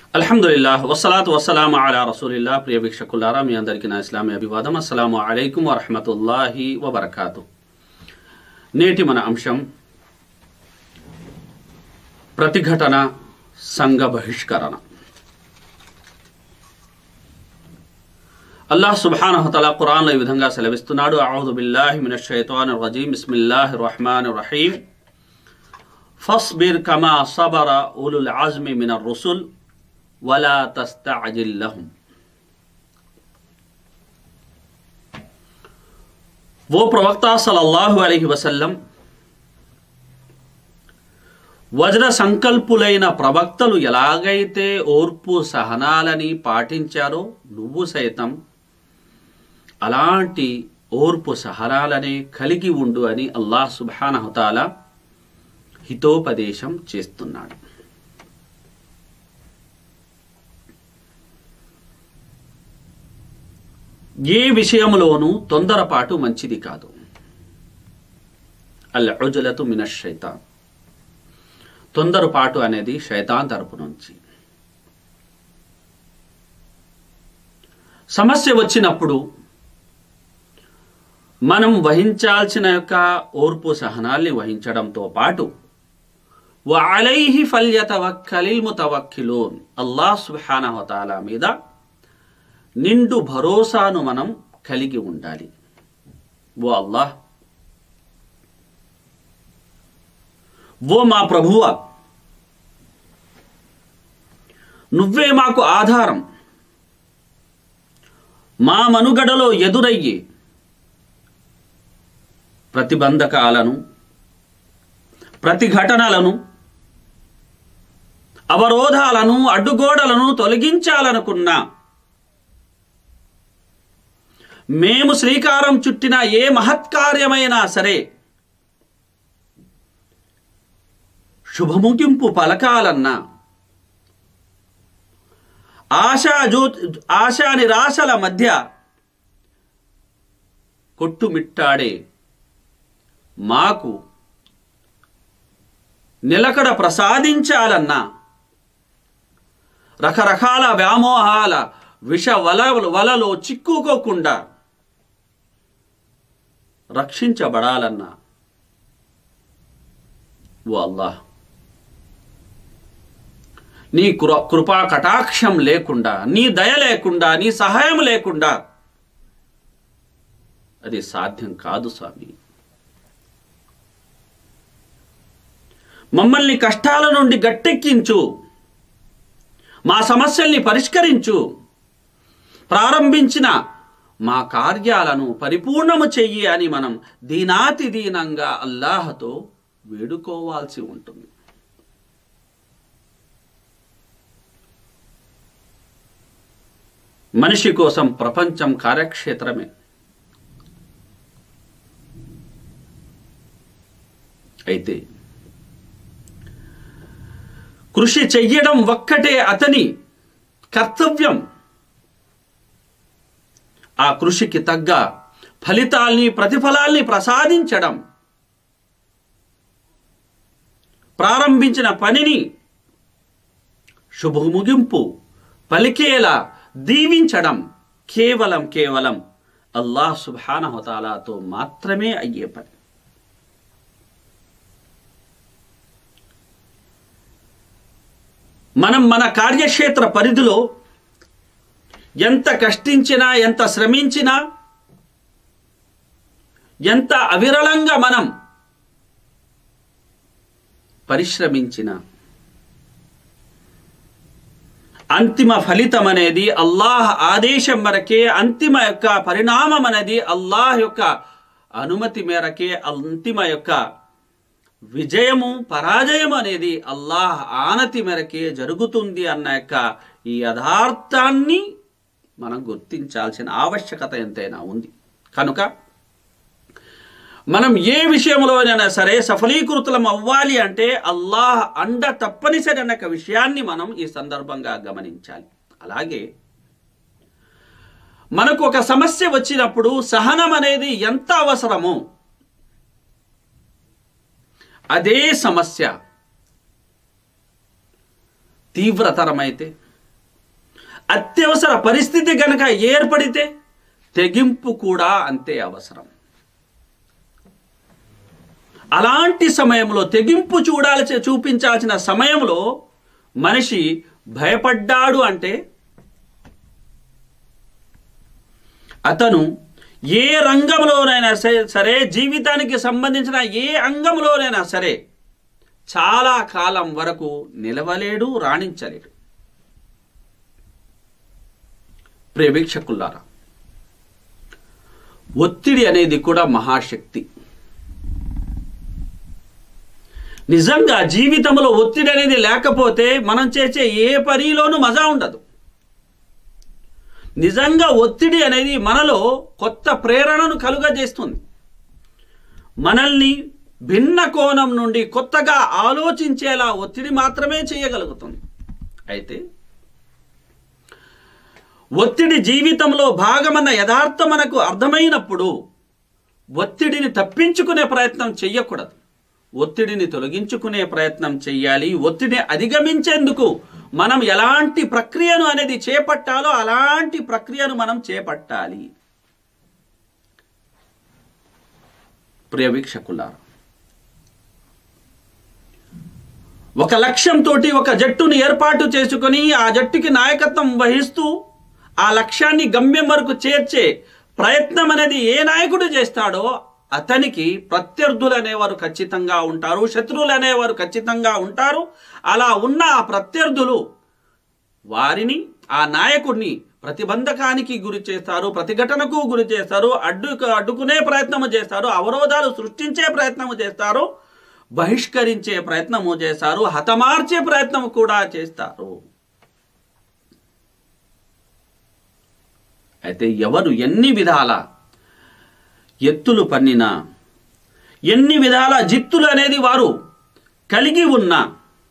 అల్హమ్దుల్లాహ్ వసలాతు వసలాము అలా రసూలిల్లా ప్రియ వీక్షకులారా మీ అందరికీ నా ఇస్లామీ అభివాదం అస్సలాము అలైకుం వరహమతుల్లాహి వబర్కాతు నేటి మన అంశం ప్రతిఘటన సంఘ బహిష్కరణ అల్లాహ్ సుబ్హానహుతల ఖురాన్లో ఈ విధంగా సెలవిస్తున్నాడు అఊదు బిల్లాహి మినష్ షైతానిర్ రజీం బిస్మిల్లాహిర్ రహమానిర్ రహీం ఫస్బిర్ కమా సబర ఉలుల్ అజ్మి మినర్ రుసుల్ వలా తస్తఅజిల్ లహుం वो प्रवक्ता సల్లల్లాహు అలైహి వసల్లం వజ్ర సంకల్పులైన ప్రవక్తలు ఎలాగైతే ఓర్పు సహనాలని పాటించారో నువ్వు సైతం అలాంటి ఓర్పు సహనాలనే కలిగి ఉండు అని అల్లాహ్ సుబ్హానహుతాల హితోపదేశం చేస్తున్నాడు ఏ విషయంలోనూ తొందరపాటు మంచిది కాదు అల్ ఉజలతు మినష్ శైతాన్ తొందరపాటు అనేది శైతాన్ తరపు నుంచి సమస్య వచ్చినప్పుడు మనం వహించాల్సిన యొక్క ఓర్పు సహనాల్ని వహించడంతో పాటు వలైహి ఫల్యతవక్కలిల్ ముతవక్కిలోన్ అల్లాహ్ సుబ్హానహు తాలా మీద నిండు భరోసాను మనం కలిగి ఉండాలి ఓ అల్లాహ్ ఓ మా ప్రభువ నువ్వే మాకు ఆధారం మా మనుగడలో ఎదురయ్యే ప్రతిబంధకాలను ప్రతిఘటనలను అవరోధాలను అడ్డుగోడలను తొలగించాలనుకున్నా మేము శ్రీకారం చుట్టిన ఏ మహత్కార్యమైనా సరే శుభముగింపు పలకాలన్నా ఆశా జ్యో ఆశా నిరాశల మధ్య కొట్టుమిట్టాడే మాకు నిలకడ ప్రసాదించాలన్నా రకరకాల వ్యామోహాల విష వల వలలో చిక్కుకోకుండా రక్షించబడాలన్నా ఓ అల్లాహ్ నీ కృ కృపా కటాక్షం లేకుండా నీ దయ లేకుండా నీ సహాయం లేకుండా అది సాధ్యం కాదు స్వామి మమ్మల్ని కష్టాల నుండి గట్టెక్కించు మా సమస్యల్ని పరిష్కరించు ప్రారంభించిన మా కార్యాలను పరిపూర్ణము చెయ్యి అని మనం దీనాతి దీనంగా అల్లాహతో వేడుకోవాల్సి ఉంటుంది మనిషి కోసం ప్రపంచం కార్యక్షేత్రమే అయితే కృషి చెయ్యడం ఒక్కటే అతని కర్తవ్యం ఆ కృషికి తగ్గ ఫలితాల్ని ప్రతిఫలాల్ని ప్రసాదించడం ప్రారంభించిన పనిని శుభముగింపు పలికేలా దీవించడం కేవలం కేవలం అల్లాహ్ సుబ్హానహుతాలాతో మాత్రమే అయ్యే పని మనం మన కార్యక్షేత్ర పరిధిలో ఎంత కష్టించినా ఎంత శ్రమించినా ఎంత అవిరళంగా మనం పరిశ్రమించిన అంతిమ ఫలితం అనేది అల్లాహ్ ఆదేశం మేరకే అంతిమ యొక్క పరిణామం అనేది అల్లాహ్ యొక్క అనుమతి మేరకే అంతిమ యొక్క విజయము పరాజయం అనేది అల్లాహ్ ఆనతి మేరకే జరుగుతుంది అన్న యొక్క ఈ యథార్థాన్ని మనం గుర్తించాల్సిన ఆవశ్యకత ఎంతైనా ఉంది కనుక మనం ఏ విషయంలోనైనా సరే సఫలీకృతులం అవ్వాలి అంటే అల్లాహ్ అండ తప్పనిసరి అన్న విషయాన్ని మనం ఈ సందర్భంగా గమనించాలి అలాగే మనకు ఒక సమస్య వచ్చినప్పుడు సహనం అనేది ఎంత అవసరమో అదే సమస్య తీవ్రతరమైతే అత్యవసర పరిస్థితి గనక ఏర్పడితే తెగింపు కూడా అంతే అవసరం అలాంటి సమయంలో తెగింపు చూడాల్సి చూపించాల్సిన సమయంలో మనిషి భయపడ్డాడు అంటే అతను ఏ రంగంలోనైనా సరే సరే జీవితానికి సంబంధించిన ఏ అంగంలోనైనా సరే చాలా కాలం వరకు నిలవలేడు రాణించలేడు ప్రేవీక్షకులారా ఒత్తిడి అనేది కూడా మహాశక్తి నిజంగా జీవితంలో ఒత్తిడి అనేది లేకపోతే మనం చేసే ఏ పనిలోనూ మజా ఉండదు నిజంగా ఒత్తిడి అనేది మనలో కొత్త ప్రేరణను కలుగజేస్తుంది మనల్ని భిన్న కోణం నుండి కొత్తగా ఆలోచించేలా ఒత్తిడి మాత్రమే చేయగలుగుతుంది అయితే ఒత్తిడి జీవితంలో భాగమన్న యథార్థం మనకు అర్థమైనప్పుడు ఒత్తిడిని తప్పించుకునే ప్రయత్నం చెయ్యకూడదు ఒత్తిడిని తొలగించుకునే ప్రయత్నం చెయ్యాలి ఒత్తిడిని అధిగమించేందుకు మనం ఎలాంటి ప్రక్రియను అనేది చేపట్టాలో అలాంటి ప్రక్రియను మనం చేపట్టాలి ప్రియ వీక్షకులారా ఒక లక్ష్యంతో ఒక జట్టును ఏర్పాటు చేసుకొని ఆ జట్టుకి నాయకత్వం వహిస్తూ ఆ లక్ష్యాన్ని గమ్యం వరకు చేర్చే ప్రయత్నం అనేది ఏ నాయకుడు చేస్తాడో అతనికి ప్రత్యర్థులు అనేవారు ఖచ్చితంగా ఉంటారు శత్రువులు అనేవారు ఖచ్చితంగా ఉంటారు అలా ఉన్న ఆ ప్రత్యర్థులు వారిని ఆ నాయకుడిని ప్రతిబంధకానికి గురి చేస్తారు ప్రతిఘటనకు గురి చేస్తారు అడ్డు అడ్డుకునే ప్రయత్నము చేస్తారు అవరోధాలు సృష్టించే ప్రయత్నము చేస్తారు బహిష్కరించే ప్రయత్నము చేస్తారు హతమార్చే ప్రయత్నం కూడా చేస్తారు అయితే ఎవరు ఎన్ని విధాల ఎత్తులు పన్నినా ఎన్ని విధాల జిత్తులు అనేది వారు కలిగి ఉన్నా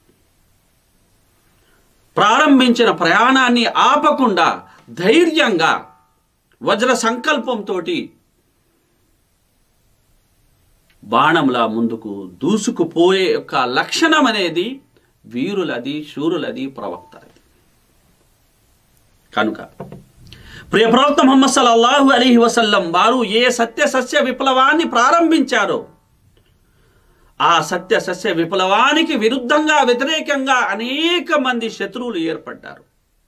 ప్రారంభించిన ప్రయాణాన్ని ఆపకుండా ధైర్యంగా వజ్ర సంకల్పంతో బాణంలా ముందుకు దూసుకుపోయే యొక్క లక్షణం అనేది వీరులది శూరులది ప్రవక్తది కనుక ప్రియ ప్రవక్త ముహమ్మద్ సల్లల్లాహు అలీహి వసల్లం వారు ఏ సత్య సస్య విప్లవాన్ని ప్రారంభించారో ఆ సత్య సస్య విప్లవానికి విరుద్ధంగా వ్యతిరేకంగా అనేక మంది శత్రువులు ఏర్పడ్డారు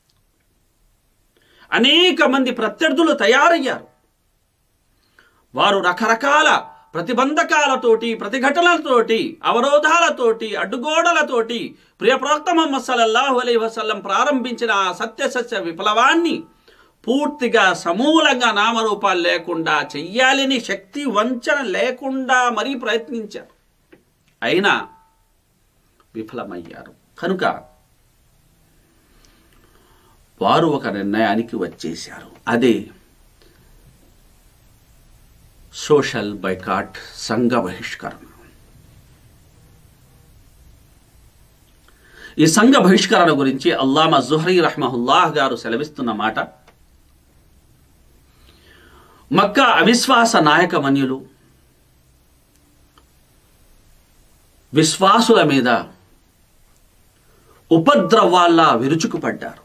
అనేక మంది ప్రత్యర్థులు తయారయ్యారు వారు రకరకాల ప్రతిబంధకాలతోటి ప్రతిఘటనలతోటి అవరోధాలతోటి అడ్డుగోడలతోటి ప్రియ ప్రవక్త ముహమ్మద్ సల్లల్లాహు అలై వసల్లం ప్రారంభించిన ఆ సత్య సత్య విప్లవాన్ని పూర్తిగా సమూలంగా నామరూపాలు లేకుండా చెయ్యాలని శక్తి వంచన లేకుండా మరీ ప్రయత్నించారు అయినా విఫలమయ్యారు కనుక వారు ఒక నిర్ణయానికి వచ్చేశారు అదే సోషల్ బైకాట్ సంఘ బహిష్కరణ ఈ సంఘ బహిష్కరణ గురించి అల్లామా జుహరీ రహ్మహుల్లాహ్ గారు సెలవిస్తున్న మాట మక్కా అవిశ్వాస నాయకమన్యులు విశ్వాసుల మీద ఉపద్రవాల్లా విరుచుకుపడ్డారు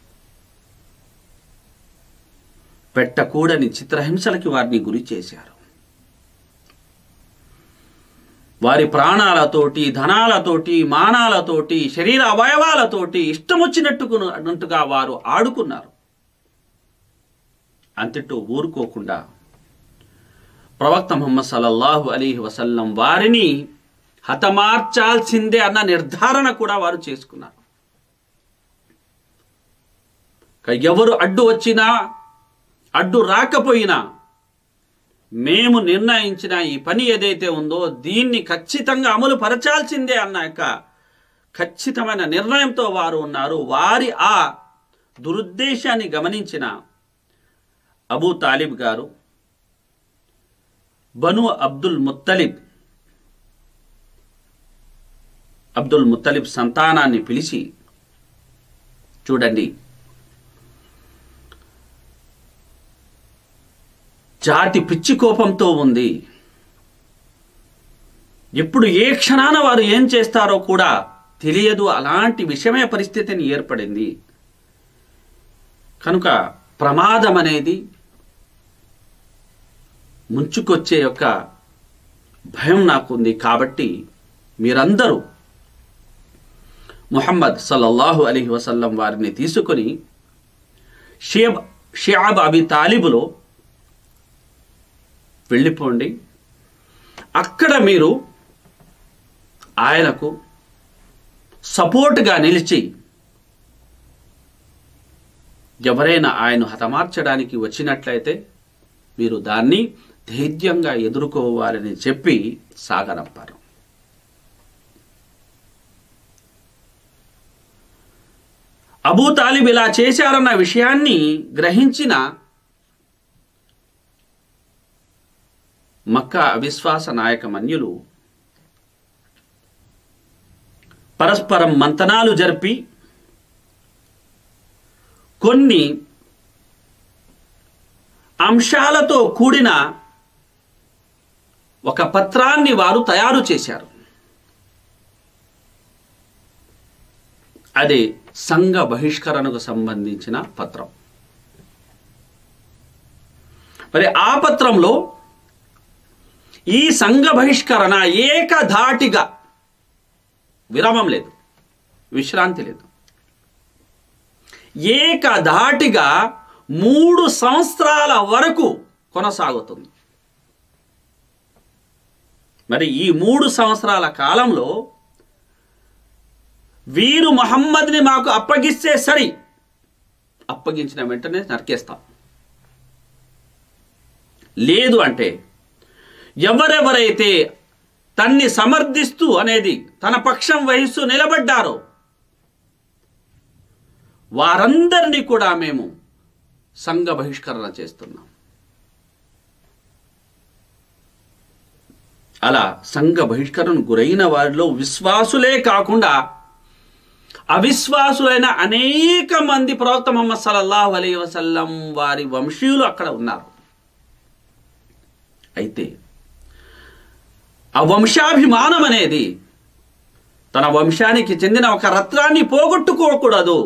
పెట్టకూడని చిత్రహింసలకి వారిని గురి చేశారు వారి ప్రాణాలతోటి ధనాలతోటి మానాలతోటి శరీర అవయవాలతోటి ఇష్టం వచ్చినట్టుగా వారు ఆడుకున్నారు అంతటో ఊరుకోకుండా ప్రవక్త ముహమ్మద్ సల్లల్లాహు అలీహి వసల్లం వారిని హతమార్చాల్సిందే అన్న నిర్ధారణ కూడా వారు చేసుకున్నారు ఎవరు అడ్డు వచ్చినా అడ్డు రాకపోయినా మేము నిర్ణయించిన ఈ పని ఏదైతే ఉందో దీన్ని ఖచ్చితంగా అమలు పరచాల్సిందే అన్న యొక్క ఖచ్చితమైన నిర్ణయంతో వారు ఉన్నారు వారి ఆ దురుద్దేశాన్ని గమనించిన అబూ తాలిబ్ గారు బను అబ్దుల్ ముత్తలిబ్ అబ్దుల్ ముత్తలిబ్ సంతానాన్ని పిలిచి చూడండి జాతి పిచ్చి కోపంతో ఉంది ఎప్పుడు ఏ క్షణాన వారు ఏం చేస్తారో కూడా తెలియదు అలాంటి విషమే పరిస్థితిని ఏర్పడింది కనుక ప్రమాదం అనేది ముంచుకొచ్చే యొక్క భయం నాకుంది కాబట్టి మీరందరూ ముహమ్మద్ సల్లల్లాహు అలీహి వసల్లం వారిని తీసుకొని షేబ్ షియాబ్ అబి తాలిబులో వెళ్ళిపోండి అక్కడ మీరు ఆయనకు సపోర్ట్గా నిలిచి ఎవరైనా ఆయన హతమార్చడానికి వచ్చినట్లయితే మీరు దాన్ని ధైర్యంగా ఎదుర్కోవాలని చెప్పి సాగనంపారు అబూ తాలిబ్ ఇలా చేశారన్న విషయాన్ని గ్రహించిన మక్కా అవిశ్వాస నాయక మన్యులు పరస్పరం మంతనాలు జరిపి కొన్ని అంశాలతో కూడిన ఒక పత్రాన్ని వారు తయారు చేశారు అది సంఘ బహిష్కరణకు సంబంధించిన పత్రం మరి ఆ పత్రంలో ఈ సంఘ బహిష్కరణ ఏకధాటిగా విరామం లేదు విశ్రాంతి లేదు ఏకధాటిగా మూడు సంవత్సరాల వరకు కొనసాగుతుంది మరి ఈ మూడు సంవత్సరాల కాలంలో వీరు మహమ్మద్ని మాకు అప్పగిస్తే సరి అప్పగించిన వెంటనే నరికేస్తాం లేదు అంటే ఎవరెవరైతే తన్ని సమర్థిస్తూ అనేది తన పక్షం వహిస్తూ నిలబడ్డారో వారందరినీ కూడా మేము సంఘ బహిష్కరణ చేస్తున్నాం అలా సంఘ బహిష్కరణ గురైన వారిలో విశ్వాసులే కాకుండా అవిశ్వాసులైన అనేక మంది ప్రవక్త మొహమ్మద్ సల్లల్లాహు అలీ వసల్లం వారి వంశీయులు అక్కడ ఉన్నారు అయితే ఆ వంశాభిమానం అనేది తన వంశానికి చెందిన ఒక రత్నాన్ని పోగొట్టుకోకూడదు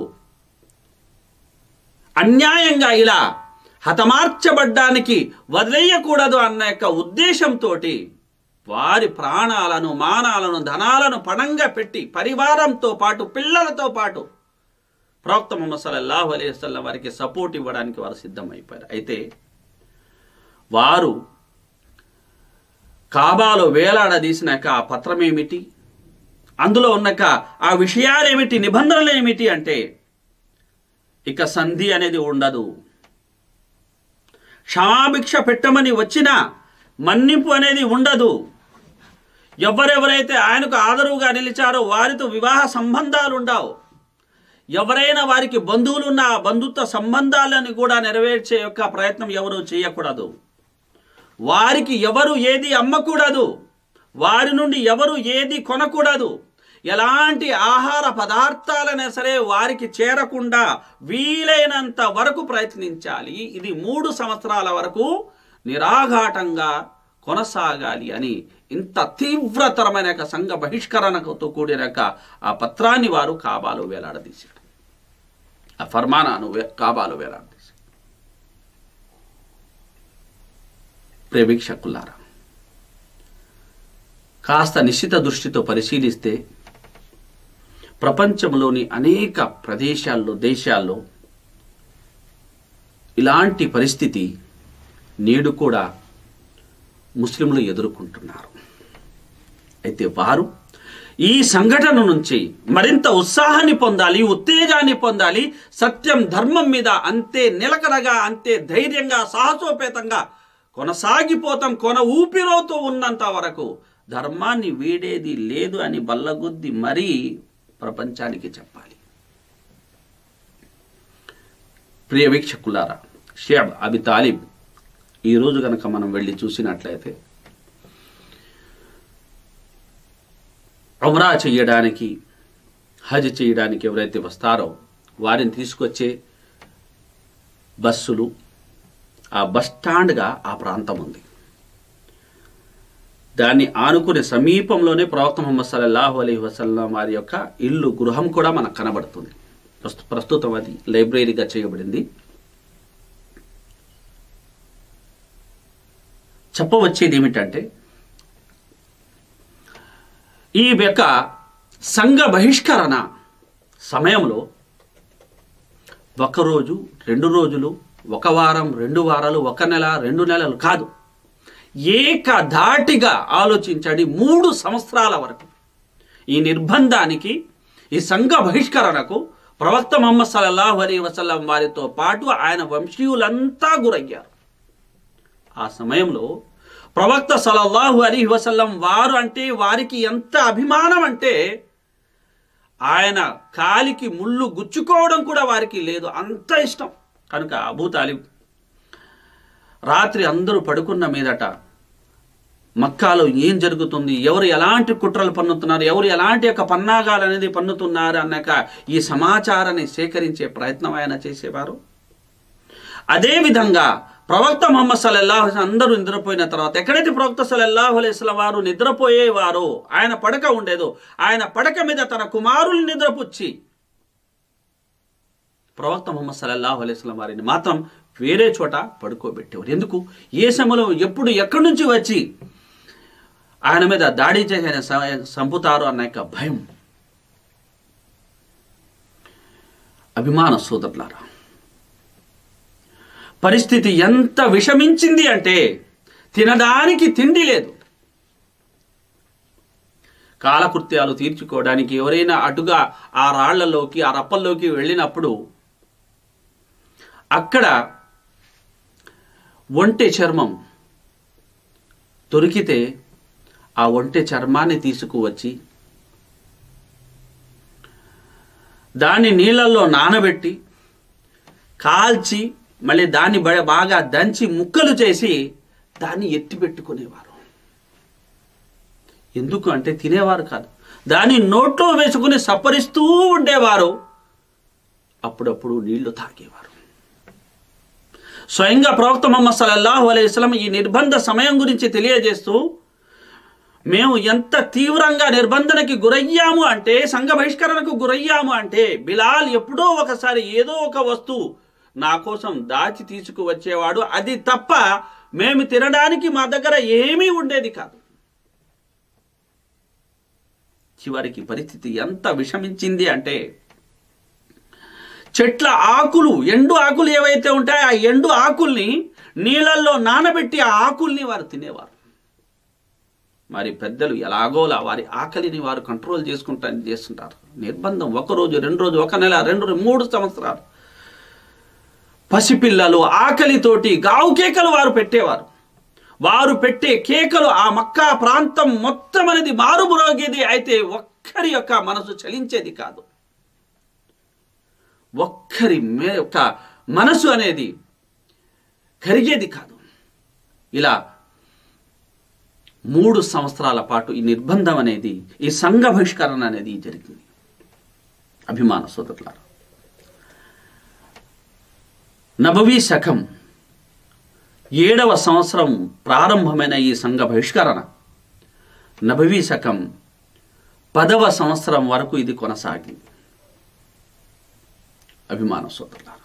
అన్యాయంగా ఇలా హతమార్చబడ్డానికి వదిలేయకూడదు అన్న యొక్క ఉద్దేశంతో వారి ప్రాణాలను మానాలను ధనాలను పణంగా పెట్టి పరివారంతో పాటు పిల్లలతో పాటు ప్రవక్త ముహమ్మద్ సల్లల్లాహు అలైహి వసల్లం వారికి సపోర్ట్ ఇవ్వడానికి వారు సిద్ధమైపోయారు అయితే వారు కాబాలో వేలాడదీసినాక ఆ పత్రం ఏమిటి అందులో ఉన్నక ఆ విషయాలేమిటి నిబంధనలు ఏమిటి అంటే ఇక సంధి అనేది ఉండదు క్షమాభిక్ష పెట్టమని వచ్చినా మన్నింపు అనేది ఉండదు ఎవరెవరైతే ఆయనకు ఆదరువుగా నిలిచారో వారితో వివాహ సంబంధాలు ఉండవు ఎవరైనా వారికి బంధువులు ఉన్న ఆ బంధుత్వ సంబంధాలను కూడా నెరవేర్చే యొక్క ప్రయత్నం ఎవరు చేయకూడదు వారికి ఎవరు ఏది అమ్మకూడదు వారి నుండి ఎవరు ఏది కొనకూడదు ఎలాంటి ఆహార పదార్థాలైనా సరే వారికి చేరకుండా వీలైనంత వరకు ప్రయత్నించాలి ఇది మూడు సంవత్సరాల వరకు నిరాఘాటంగా కొనసాగాలి అని ఇంత తీవ్రతరమైన యొక్క సంఘ బహిష్కరణతో కూడిన యొక్క ఆ పత్రాన్ని వారు కాబాలో వేలాడదీశారు ఆ ఫర్మానాను వే- కాబాలో వేలాడదీశారు ప్రేమిక్షకులారా కాస్త నిశ్చిత దృష్టితో పరిశీలిస్తే ప్రపంచంలోని అనేక ప్రదేశాల్లో దేశాల్లో ఇలాంటి పరిస్థితి నేడు కూడా ముస్లింలు ఎదుర్కొంటున్నారు అయితే వారు ఈ సంఘటన నుంచి మరింత ఉత్సాహాన్ని పొందాలి ఉత్తేజాన్ని పొందాలి సత్యం ధర్మం మీద అంతే నిలకడగా అంతే ధైర్యంగా సాహసోపేతంగా కొనసాగిపోతాం కొన ఊపిరోతో ఉన్నంత వరకు ధర్మాన్ని వీడేది లేదు అని బల్లగుద్ది మరీ ప్రపంచానికి చెప్పాలి ప్రియ వీక్షకులారా షేబ్ అబి తాలిబ్ ఈరోజు కనుక మనం వెళ్ళి చూసినట్లయితే ఉమ్రా చేయడానికి హజ్ చేయడానికి ఎవరైతే వస్తారో వారిని తీసుకొచ్చే బస్సులు ఆ బస్ స్టాండ్గా ఆ ప్రాంతం ఉంది దాన్ని ఆనుకునే సమీపంలోనే ప్రవక్త ముహమ్మద్ సల్లల్లాహు అలైహి వసల్లం వారి యొక్క ఇల్లు గృహం కూడా మనకు కనబడుతుంది ప్రస్తు ప్రస్తుతం అది లైబ్రరీగా చేయబడింది చెప్పవచ్చేది ఏమిటంటే ఈ యొక్క సంఘ బహిష్కరణ సమయంలో ఒక రోజు రెండు రోజులు ఒక వారం రెండు వారాలు ఒక నెల రెండు నెలలు కాదు ఏకధాటిగా ఆలోచించండి మూడు సంవత్సరాల వరకు ఈ నిర్బంధానికి ఈ సంఘ బహిష్కరణకు ప్రవక్త మొహమ్మద్ సల్లల్లాహు అలీ వసల్లం వారితో పాటు ఆయన వంశీయులంతా గురయ్యారు ఆ సమయంలో ప్రవక్త సల్లల్లాహు అలీ వసల్లం వారు అంటే వారికి ఎంత అభిమానం అంటే ఆయన కాలికి ముళ్ళు గుచ్చుకోవడం కూడా వారికి లేదు అంత ఇష్టం కనుక అబూ తాలిబ్ రాత్రి అందరూ పడుకున్న మీదట మక్కాలో ఏం జరుగుతుంది ఎవరు ఎలాంటి కుట్రలు పన్నుతున్నారు ఎవరు ఎలాంటి యొక్క పన్నాగాలు అనేది పన్నుతున్నారు అన్నాక ఈ సమాచారాన్ని సేకరించే ప్రయత్నం ఆయన చేసేవారు అదేవిధంగా ప్రవక్త మొహమ్మద్ సల్లల్లాహు అలైహి వసల్లం అందరూ నిద్రపోయిన తర్వాత ఎక్కడైతే ప్రవక్త సల్లల్లాహు అలైహి వసల్లం వారు నిద్రపోయేవారో ఆయన పడక ఉండేదో ఆయన పడక మీద తన కుమారుల్ని నిద్రపుచ్చి ప్రవక్త ముహమ్మద్ సల్లల్లాహు అలైహి వసల్లం వారిని మాత్రం వేరే చోట పడుకోబెట్టేవారు ఎందుకు ఏ సమయంలో ఎప్పుడు ఎక్కడి నుంచి వచ్చి ఆయన మీద దాడి చేసి ఆయన స- చంపుతారు అన్న యొక్క భయం అభిమాన సోదరులారా పరిస్థితి ఎంత విషమించింది అంటే తినడానికి తిండి లేదు కాలకృత్యాలు తీర్చుకోవడానికి ఎవరైనా అటుగా ఆ రాళ్లలోకి ఆ రప్పల్లోకి వెళ్ళినప్పుడు అక్కడ ఒంటె చర్మం దొరికితే ఆ ఒంటె చర్మాన్ని తీసుకువచ్చి దాన్ని నీళ్ళల్లో నానబెట్టి కాల్చి మళ్ళీ దాన్ని బ- బాగా దంచి ముక్కలు చేసి దాన్ని ఎత్తి పెట్టుకునేవారు ఎందుకు అంటే తినేవారు కాదు దాన్ని నోట్లో వేసుకుని సప్పరిస్తూ ఉండేవారు అప్పుడప్పుడు నీళ్లు తాగేవారు స్వయంగా ప్రవక్త మొహమ్మద్ సల్లల్లాహు అలైహి వసల్లం ఈ నిర్బంధ సమయం గురించి తెలియజేస్తూ మేము ఎంత తీవ్రంగా నిర్బంధనకి గురయ్యాము అంటే సంఘ బహిష్కరణకు గురయ్యాము అంటే బిలాల్ ఎప్పుడో ఒకసారి ఏదో ఒక వస్తువు నా కోసం దాచి తీసుకువచ్చేవాడు అది తప్ప మేము తినడానికి మా దగ్గర ఏమీ ఉండేది కాదు చివరికి పరిస్థితి ఎంత విషమించింది అంటే చెట్ల ఆకులు ఎండు ఆకులు ఏవైతే ఉంటాయో ఆ ఎండు ఆకుల్ని నీళ్ళల్లో నానబెట్టి ఆ ఆకుల్ని వారు తినేవారు మరి పెద్దలు ఎలాగోలా వారి ఆకలిని వారు కంట్రోల్ చేసుకుంటా చేస్తుంటారు నిర్బంధం ఒక రోజు రెండు రోజు ఒక నెల రెండు రోజు, మూడు సంవత్సరాలు పసిపిల్లలు ఆకలితోటి గావు కేకలు వారు పెట్టేవారు వారు పెట్టే కేకలు ఆ మక్కా ప్రాంతం మొత్తం అనేది మారుమురోగేది అయితే ఒక్కరి యొక్క మనసు చలించేది కాదు ఒక్కరి మే యొక్క మనసు అనేది కరిగేది కాదు ఇలా మూడు సంవత్సరాల పాటు ఈ నిర్బంధం అనేది ఈ సంఘ బహిష్కరణ అనేది జరిగింది అభిమాన సోదరులారా నబవీ శకం ఏడవ సంవత్సరం ప్రారంభమైన ఈ సంఘ బహిష్కరణ నబవీ శకం పదవ సంవత్సరం వరకు ఇది కొనసాగింది అభిమాన సోదరులారా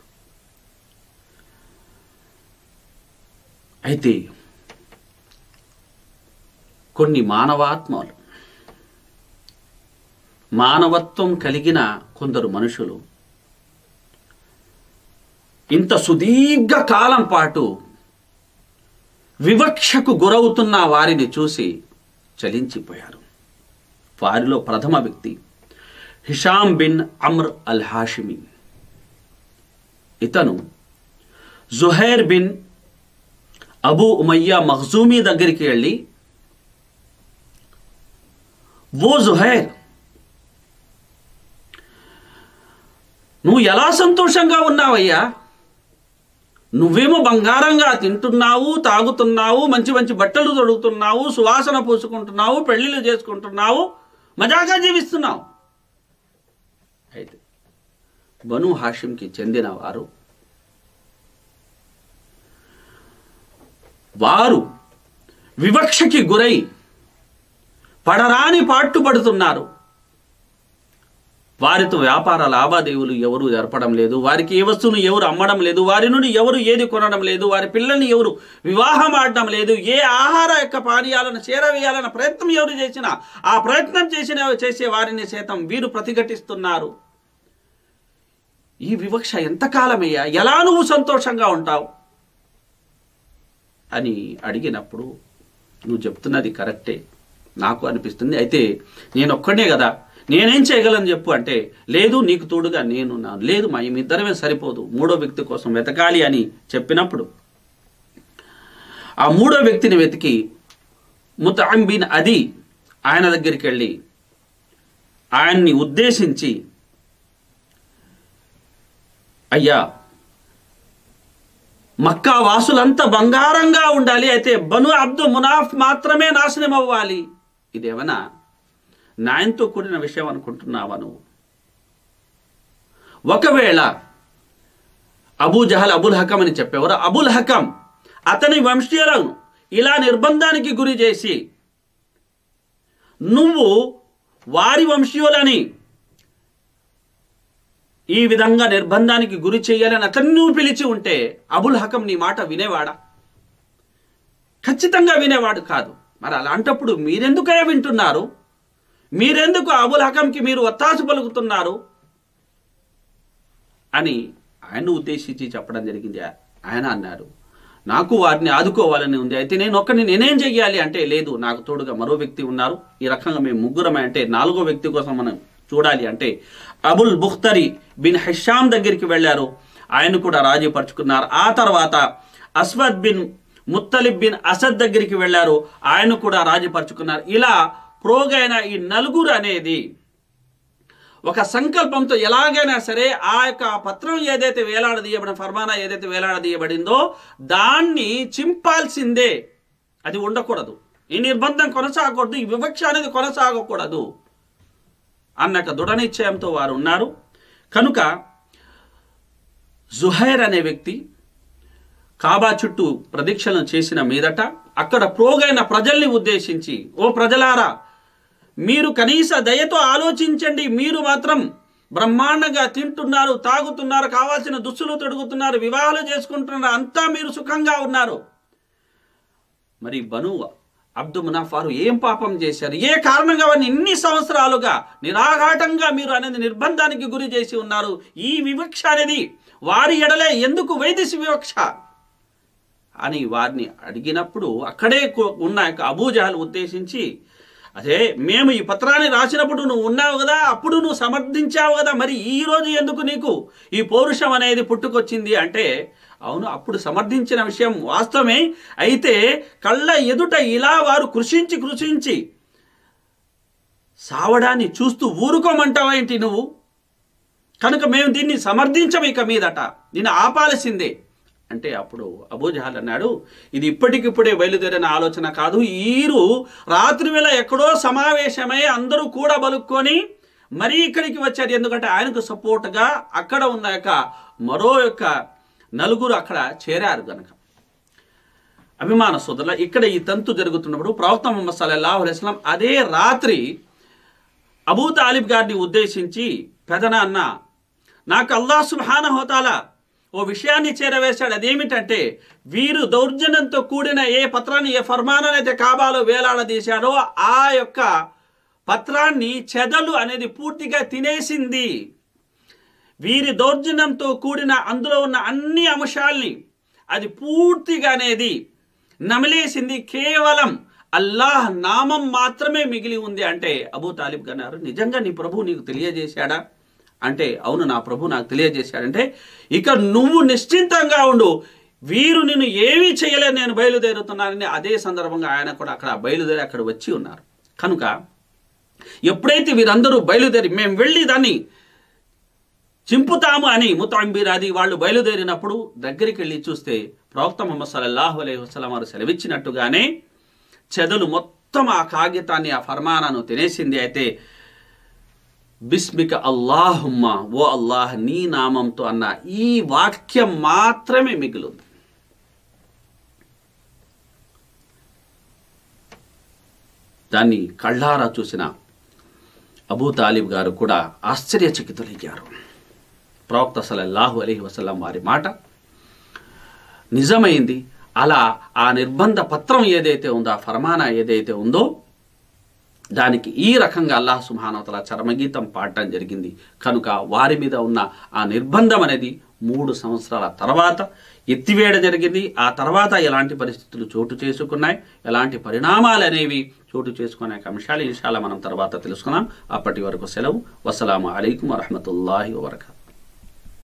అయితే కొన్ని మానవాత్మలు మానవత్వం కలిగిన కొందరు మనుషులు ఇంత సుదీర్ఘ కాలం పాటు వివక్షకు గురవుతున్న వారిని చూసి చలించిపోయారు వారిలో ప్రథమ వ్యక్తి Hisham bin Amr al Hashimi ఇతను Zuhair bin Abu Umayya Makhzumi దగ్గరికి వెళ్ళి ఓ జుహైర్ నువ్వు ఎలా సంతోషంగా ఉన్నావయ్యా నువ్వేమో బంగారంగా తింటున్నావు తాగుతున్నావు మంచి మంచి బట్టలు తొడుగుతున్నావు సువాసన పూసుకుంటున్నావు పెళ్లిళ్ళు చేసుకుంటున్నావు మజాగా జీవిస్తున్నావు అయితే బను హాషింకి చెందిన వారు వారు వివక్షకి గురై పడరాని పాట్టుపడుతున్నారు వారితో వ్యాపార లావాదేవీలు ఎవరు జరపడం లేదు వారికి ఏ వస్తువును ఎవరు అమ్మడం లేదు వారి నుండి ఎవరు ఏది కొనడం లేదు వారి పిల్లల్ని ఎవరు వివాహం ఆడడం లేదు ఏ ఆహార యొక్క పానీయాలను చేరవేయాలన్న ప్రయత్నం ఎవరు చేసినా ఆ ప్రయత్నం చేసిన చేసే వారిని సైతం వీరు ప్రతిఘటిస్తున్నారు ఈ వివక్ష ఎంతకాలమయ్యా ఎలా నువ్వు సంతోషంగా ఉంటావు అని అడిగినప్పుడు నువ్వు చెప్తున్నది కరెక్టే నాకు అనిపిస్తుంది అయితే నేను ఒక్కడే కదా నేనేం చేయగలను చెప్పు అంటే లేదు నీకు తోడుగా నేనున్నాను లేదు మా ఇద్దరమే సరిపోదు మూడో వ్యక్తి కోసం వెతకాలి అని చెప్పినప్పుడు ఆ మూడో వ్యక్తిని వెతికి ముతాం బిన్ అది ఆయన దగ్గరికి వెళ్ళి ఆయన్ని ఉద్దేశించి అయ్యా మక్కా వాసులంతా బంగారంగా ఉండాలి అయితే బను అబ్దు మునాఫ్ మాత్రమే నాశనం అవ్వాలి ఇదేమన్నా న్యాయంతో కూడిన విషయం అనుకుంటున్నావా నువ్వు ఒకవేళ అబూ జహల్ అబుల్ హకం అని చెప్పేవారు అబుల్ హకం అతని వంశీయులను ఇలా నిర్బంధానికి గురి చేసి నువ్వు వారి వంశీయులని ఈ విధంగా నిర్బంధానికి గురి చేయాలని అతన్ని నువ్వు పిలిచి ఉంటే అబుల్ హకం నీ మాట వినేవాడా ఖచ్చితంగా వినేవాడు కాదు మరి అలాంటప్పుడు మీరెందుకయ్యా వింటున్నారు మీరెందుకు అబుల్ హకంకి మీరు ఒత్తాసు పలుకుతున్నారు అని ఆయన ఉద్దేశించి చెప్పడం జరిగింది ఆయన అన్నారు నాకు వారిని ఆదుకోవాలని ఉంది అయితే నేను ఒక్కడిని నేనేం చెయ్యాలి అంటే లేదు నాకు తోడుగా మరో వ్యక్తి ఉన్నారు ఈ రకంగా మేము ముగ్గురమే అంటే నాలుగో వ్యక్తి కోసం మనం చూడాలి అంటే అబుల్ బుఖ్తరి బిన్ హెషాం దగ్గరికి వెళ్ళారు ఆయన కూడా రాజీపరుచుకున్నారు ఆ తర్వాత Aswad bin Muttalib bin Asad దగ్గరికి వెళ్ళారు ఆయన కూడా రాజీపరుచుకున్నారు ఇలా ప్రోగైన ఈ నలుగురు అనేది ఒక సంకల్పంతో ఎలాగైనా సరే ఆ యొక్క పత్రం ఏదైతే వేలాడదీయబడిన ఫర్మానా ఏదైతే వేలాడదీయబడిందో దాన్ని చింపాల్సిందే అది ఉండకూడదు ఈ నిర్బంధం కొనసాగకూడదు ఈ వివక్ష అనేది కొనసాగకూడదు అన్నక దృఢ నిశ్చయంతో వారు ఉన్నారు కనుక జుహైర్ అనే వ్యక్తి కాబా చుట్టూ ప్రదీక్షలను చేసిన మీదట అక్కడ ప్రోగైన ప్రజల్ని ఉద్దేశించి ఓ ప్రజలారా మీరు కనీస దయతో ఆలోచించండి మీరు మాత్రం బ్రహ్మాండంగా తింటున్నారు తాగుతున్నారు కావాల్సిన దుస్తులు తొడుగుతున్నారు వివాహాలు చేసుకుంటున్నారు అంతా మీరు సుఖంగా ఉన్నారు మరి బను అబ్దు మునాఫ్ వారు ఏం పాపం చేశారు ఏ కారణంగా వారిని ఇన్ని సంవత్సరాలుగా నిరాఘాటంగా మీరు అనేది నిర్బంధానికి గురి చేసి ఉన్నారు ఈ వివక్ష అనేది వారి ఎడలే ఎందుకు వైదిశ వివక్ష అని వారిని అడిగినప్పుడు అక్కడే కు- ఉన్న యొక్క అబూజహల్ ఉద్దేశించి అదే మేము ఈ పత్రాన్ని రాసినప్పుడు నువ్వు ఉన్నావు కదా అప్పుడు నువ్వు సమర్థించావు కదా మరి ఈ రోజు ఎందుకు నీకు ఈ పౌరుషం అనేది పుట్టుకొచ్చింది అంటే అవును అప్పుడు సమర్థించిన విషయం వాస్తవమే అయితే కళ్ళ ఎదుట ఇలా వారు కృషించి కృషించి సావడాన్ని చూస్తూ ఊరుకోమంటావా ఏంటి నువ్వు కనుక మేము దీన్ని సమర్థించము ఇక మీదట దీన్ని ఆపాల్సిందే అంటే అప్పుడు అబూజహాల్ అన్నాడు ఇది ఇప్పటికిప్పుడే బయలుదేరిన ఆలోచన కాదు ఈరు రాత్రి వేళ ఎక్కడో సమావేశమై అందరూ కూడా బలుక్కొని మరీ ఇక్కడికి వచ్చారు ఎందుకంటే ఆయనకు సపోర్ట్గా అక్కడ ఉన్న యొక్క మరో యొక్క నలుగురు అక్కడ చేరారు గనక అభిమాన సోదరుల ఇక్కడ ఈ తంతు జరుగుతున్నప్పుడు ప్రవక్త ముహమ్మద్ సల్లల్లాహు అలైహి వసల్లం అదే రాత్రి అబూ తాలిబ్ గారిని ఉద్దేశించి పెదనాన్న నాకు అల్లాహ్ సుబ్హానహు హోతాలా ఓ విషయాన్ని చేరవేశాడు అదేమిటంటే వీరు దౌర్జన్యంతో కూడిన ఏ పత్రాన్ని ఏ ఫర్మానాన్ని అయితే కాబాలో వేలాడదీశాడో ఆ యొక్క పత్రాన్ని చెదలు అనేది పూర్తిగా తినేసింది వీరి దౌర్జన్యంతో కూడిన అందులో ఉన్న అన్ని అంశాల్ని అది పూర్తిగా అనేది నమిలేసింది కేవలం అల్లాహ్ నామం మాత్రమే మిగిలి ఉంది అంటే అబూ తాలిబ్ అన్నారు నిజంగా నీ ప్రభు నీకు తెలియజేశాడా అంటే అవును నా ప్రభు నాకు తెలియజేశాడంటే ఇక నువ్వు నిశ్చింతంగా ఉండు వీరు నిన్ను ఏమీ చేయలేదు నేను బయలుదేరుతున్నానని అదే సందర్భంగా ఆయన కూడా అక్కడ బయలుదేరి అక్కడ వచ్చి ఉన్నారు కనుక ఎప్పుడైతే వీరందరూ బయలుదేరి మేము వెళ్ళి దాన్ని చింపుతాము అని ముతాంబీరాది వాళ్ళు బయలుదేరినప్పుడు దగ్గరికి వెళ్ళి చూస్తే ప్రవక్త ముహమ్మద్ సల్లల్లాహు అలైహి వసల్లం వారు సెలవిచ్చినట్టుగానే చెదలు మొత్తం ఆ కాగితాన్ని ఆ ఫర్మానాను తినేసింది అయితే బిస్మిక అల్లాహుమ్మ ఓ అల్లాహ్ నీ నామంతో అన్న ఈ వాక్యం మాత్రమే మిగులుంది దాన్ని కళ్ళారా చూసిన అబూ తాలిబ్ గారు కూడా ఆశ్చర్యచకితులయ్యారు ప్రవక్త సలల్లాహు అలైహి వసల్లం వారి మాట నిజమైంది అలా ఆ నిర్బంధ పత్రం ఏదైతే ఉందో ఆ ఫర్మానా ఏదైతే ఉందో దానికి ఈ రకంగా అల్లాహ్ సుహానవతల చరమగీతం పాడటం జరిగింది కనుక వారి మీద ఉన్న ఆ నిర్బంధం అనేది మూడు సంవత్సరాల తర్వాత ఎత్తివేయడం జరిగింది ఆ తర్వాత ఎలాంటి పరిస్థితులు చోటు చేసుకున్నాయి ఎలాంటి పరిణామాలు అనేవి చోటు చేసుకునే అంశాలు ఇన్షాల్లా మనం తర్వాత తెలుసుకున్నాం అప్పటి వరకు సెలవు వసలాము అలైకుం వరహమతుల్లాహి వబర్కాతు